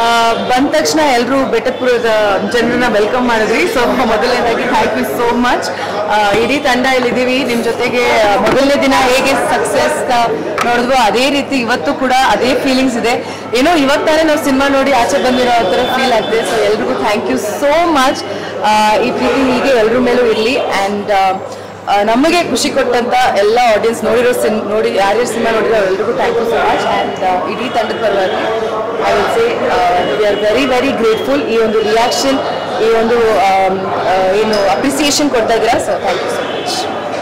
ಆ, ಬಂದ ತಕ್ಷಣ ಎಲ್ಲರೂ ಬೆಟ್ಟಪುರದ ಜನರನ್ನ ವೆಲ್ಕಮ್ ಮಾಡಿದ್ರಿ ಸೊ ಮೊದಲನೇದಾಗಿ ಥ್ಯಾಂಕ್ ಯು ಸೋ ಮಚ್ ಇಡೀ ತಂಡ ಇಲ್ಲಿದ್ದೀವಿ ನಿಮ್ಮ ಜೊತೆಗೆ ಆ, ಮೊದಲನೇ ದಿನ ಹೇಗೆ ಸಕ್ಸಸ್ ನೋಡಿದ್ವೋ ಅದೇ ರೀತಿ ಇವತ್ತು ಕೂಡ ಅದೇ ಫೀಲಿಂಗ್ಸ್ ಇದೆ ಏನೋ ಇವತ್ತಾನೆ ನಾವು ಸಿನಿಮಾ ನೋಡಿ ಆಚೆ ಬಂದಿರೋ ಆ ಥರ ಫೀಲ್ ಆಗ್ತಿದೆ ಸೊ ಎಲ್ರಿಗೂ ಥ್ಯಾಂಕ್ ಯು ಸೋ ಮಚ್ ಈ ಪ್ರೀತಿ ಹೀಗೆ ಎಲ್ಲರ ಮೇಲೂ ಇರಲಿ ಆ್ಯಂಡ್ ನಮಗೆ ಖುಷಿ ಕೊಟ್ಟಂತ ಎಲ್ಲ ಆಡಿಯನ್ಸ್ ನೋಡಿರೋ ಸಿನ್ ನೋಡಿ ಯಾರ್ಯಾರು ಸಿನಿಮಾ ನೋಡಿರೋ ಎಲ್ರಿಗೂ thank you so much and ಇಡೀ ತಂಡದ ಪರವಾಗಿ I will say we are very very grateful ಈ ಒಂದು ರಿಯಾಕ್ಷನ್ ಈ ಒಂದು ಆಮ್, ಆ, ಏನು ಅಪ್ರಿಸಿಯೇಷನ್ ಕೊಡ್ತಾ ಇದ್ದೀರಾ so thank you so much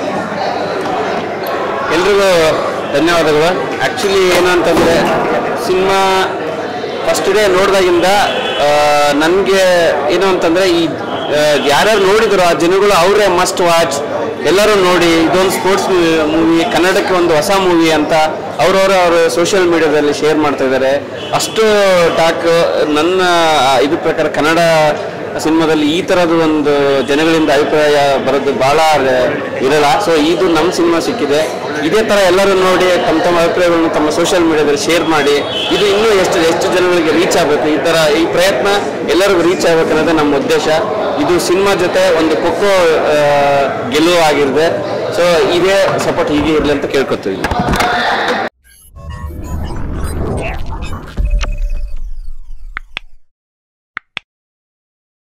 ಎಲ್ರಿಗೂ ಧನ್ಯವಾದಗಳು ಆ್ಯಕ್ಚುಲಿ ಏನು ಅಂತಂದರೆ ಸಿನಿಮಾ ಫಸ್ಟ್ ಡೇ ನೋಡಿದಾಗಿಂದ ನನಗೆ ಏನು ಅಂತಂದರೆ ಈ ಯಾರ್ಯಾರು ನೋಡಿದ್ರು ಆ ಜನಗಳು ಅವರೇ ಮಸ್ಟ್ ವಾಚ್ ಎಲ್ಲರೂ ನೋಡಿ ಇದೊಂದು ಸ್ಪೋರ್ಟ್ಸ್ ಮೂವಿ ಕನ್ನಡಕ್ಕೆ ಒಂದು ಹೊಸ ಮೂವಿ ಅಂತ ಅವ್ರವ್ರ ಅವರು ಸೋಷಿಯಲ್ ಮೀಡಿಯಾದಲ್ಲಿ ಶೇರ್ ಮಾಡ್ತಾ ಇದ್ದಾರೆ ಅಷ್ಟು ಟಾಕ್ ನನ್ನ ಇದು ಪ್ರಕಾರ ಕನ್ನಡ ಸಿನಿಮಾದಲ್ಲಿ ಈ ಥರದ ಒಂದು ಜನಗಳಿಂದ ಅಭಿಪ್ರಾಯ ಬರೋದು ಭಾಳ ಇರಲ್ಲ ಸೊ ಇದು ನಮ್ಮ ಸಿನಿಮಾ ಸಿಕ್ಕಿದೆ ಇದೇ ಥರ ಎಲ್ಲರೂ ನೋಡಿ ತಮ್ಮ ತಮ್ಮ ಅಭಿಪ್ರಾಯಗಳನ್ನು ತಮ್ಮ ಸೋಷಿಯಲ್ ಮೀಡಿಯಾದಲ್ಲಿ ಶೇರ್ ಮಾಡಿ ಇದು ಇನ್ನೂ ಎಷ್ಟು ಎಷ್ಟು ಜನಗಳಿಗೆ ರೀಚ್ ಆಗಬೇಕು ಈ ಥರ ಈ ಪ್ರಯತ್ನ ಎಲ್ಲರಿಗೂ ರೀಚ್ ಆಗಬೇಕು ಅನ್ನೋದೇ ನಮ್ಮ ಉದ್ದೇಶ ಇದು ಸಿನಿಮಾ ಜೊತೆ ಒಂದು ಖೋಖೋ ಗೆಲುವು ಆಗಿರುತ್ತೆ ಸೊ ಇದೇ ಸಪೋರ್ಟ್ ಹೀಗೆ ಇರಲಿ ಅಂತ ಕೇಳ್ಕೊತೀವಿ